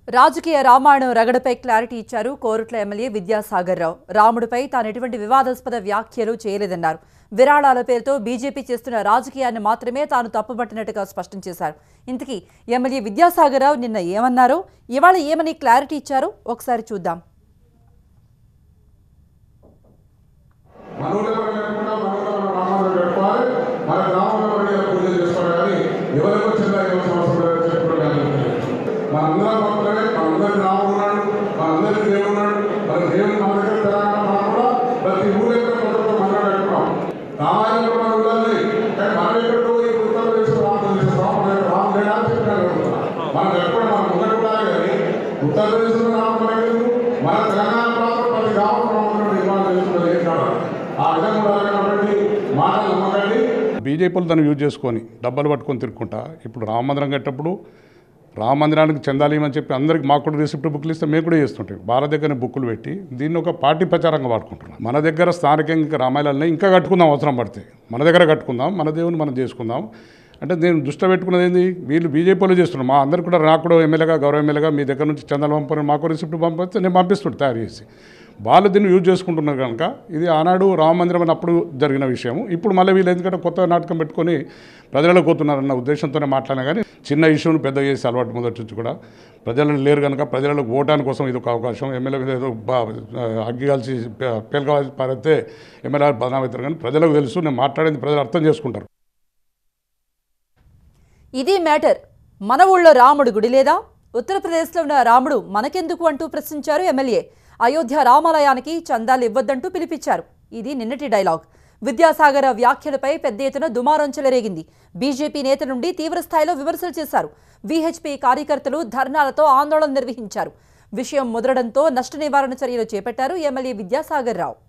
రాజకీయ రామాయణం రగడపై క్లారిటీ ఇచ్చారు కోరుట్ల ఎమ్మెల్యే విద్యాసాగర్ రావు రాముడిపై తాను ఎటువంటి వివాదాస్పద వ్యాఖ్యలు చేయలేదన్నారు విరాళాల పేరుతో బీజేపీ చేస్తున్న రాజకీయాన్ని మాత్రమే తాను తప్పుపట్టినట్టుగా స్పష్టం చేశారు ఇంతకీ ఎమ్మెల్యే విద్యాసాగర్ రావు నిన్న ఏమన్నారో ఇవాళ ఏమని క్లారిటీ ఇచ్చారో ఒకసారి చూద్దాం మనోళ్ళ లేకుండా మనోళ్ళ రామాలు పెట్టుకోవాలి మన గ్రామంలో పడి పూజ చేసుకోవాలి కానీ ఎవరెవరు చిన్న ఇవ్వాల్సిన అవసరం లేదని చెప్పుకోవడం మనందరం భక్తులనే మనందరి రాముడు ఉన్నాడు మనందరి దేవుడు ఉన్నాడు మన దేవుడు మన దగ్గర తెలంగాణ మనం కూడా ప్రతి ఊళ్ళో కొంత మనం పెట్టుకున్నాం రామాయణంలో మన ఊళ్ళని కానీ మనం ఎక్కడికో ఈ ఉత్తరప్రదేశ్ రాముడు చేస్తాం మన దగ్గర రాము లేడా అని చెప్పిన మనం ఎక్కడ మన ముంగట కూడా కానీ ఉత్తరప్రదేశ్లో రాముడు లేదు మన తెలంగాణ ప్రాంతం ప్రతి గ్రామం రాముడు నిర్మాణం చేసుకున్నది ఏం కాదు ఆ విధంగా ఉండాలి కాబట్టి మాటలు నమ్మకండి బీజేపీలు దాన్ని యూజ్ చేసుకొని డబ్బులు పట్టుకొని తిరుక్కుంటా ఇప్పుడు రామ మందిరం కట్టేటప్పుడు రామ మందిరానికి చెందాలేమని చెప్పి అందరికి మాకు కూడా రిసిప్ట్ బుక్లు ఇస్తే మేము కూడా చేస్తుంటాం భారత దగ్గర బుక్కులు పెట్టి దీన్ని ఒక పార్టీ ప్రచారంగా వాడుకుంటున్నాం మన దగ్గర స్థానికంగా ఇంకా రామాయణాలని ఇంకా కట్టుకుందాం అవసరం పడితే మన దగ్గర కట్టుకుందాం మన దేవుని మనం చేసుకుందాం అంటే నేను దృష్టిలో పెట్టుకున్నది ఏంది వీళ్ళు బీజేపీలో చేస్తున్నారు మా అందరు కూడా నాకు కూడా ఎమ్మెల్యేగా గౌరవ ఎమ్మెల్యేగా మీ దగ్గర నుంచి చందాలు పంపని మాకు రిసిప్ట్ పంపిస్తే నేను పంపిస్తుంటే తయారు చేసి వాళ్ళు దీన్ని యూజ్ చేసుకుంటున్నారు కనుక ఇది ఆనాడు రామ మందిరం అన్నప్పుడు జరిగిన విషయం ఇప్పుడు మళ్ళీ వీళ్ళు ఎందుకంటే కొత్త నాటకం పెట్టుకొని ప్రజలకు పోతున్నారన్న ఉద్దేశంతోనే మాట్లాడినా కానీ చిన్న ఇష్యూని పెద్ద చేసి అలవాటు మొదటి నుంచి కూడా ప్రజలను లేరు కనుక ప్రజలకు ఓటాని కోసం ఇది ఒక అవకాశం ఎమ్మెల్యే మీద ఏదో బా- అగ్గి కాల్చి పేలకాల్సి పారితే ఎమ్మెల్యే బదనామవుతారు కానీ ప్రజలకు తెలుసు నేను మాట్లాడేది ప్రజలు అర్థం చేసుకుంటారు ఇది మ్యాటర్ మన ఊళ్ళో రాముడు గుడి లేదా ఉత్తరప్రదేశ్లో ఉన్న రాముడు మనకెందుకు అంటూ ప్రశ్నించారు ఎమ్మెల్యే అయోధ్య రామాలయానికి చందాలు ఇవ్వద్దంటూ పిలిపించారు ఇది నిన్నటి డైలాగ్ విద్యాసాగర్ వ్యాఖ్యలపై పెద్ద ఎత్తున దుమారం చెలరేగింది బీజేపీ నేత నుండి తీవ్రస్థాయిలో విమర్శలు చేశారు వీహెచ్పీ కార్యకర్తలు ధర్నాలతో ఆందోళన నిర్వహించారు విషయం ముదరడంతో నష్ట నివారణ చర్యలు చేపట్టారు ఎమ్మెల్యే విద్యాసాగర్ రావు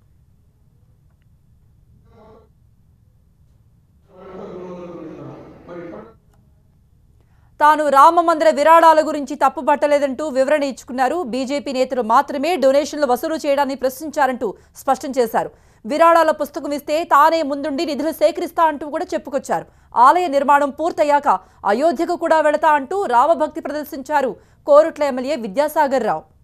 తాను రామ మందిర విరాళాల గురించి తప్పుపట్టలేదంటూ వివరణ ఇచ్చుకున్నారు బీజేపీ నేతలు మాత్రమే డొనేషన్లు వసూలు చేయడాన్ని ప్రశ్నించారంటూ స్పష్టం చేశారు విరాళాల పుస్తకం ఇస్తే తానే ముందుండి నిధులు సేకరిస్తా అంటూ కూడా చెప్పుకొచ్చారు ఆలయ నిర్మాణం పూర్తయ్యాక అయోధ్యకు కూడా వెళతా అంటూ రామభక్తి ప్రదర్శించారు కోరుట్ల ఎమ్మెల్యే విద్యాసాగర్ రావు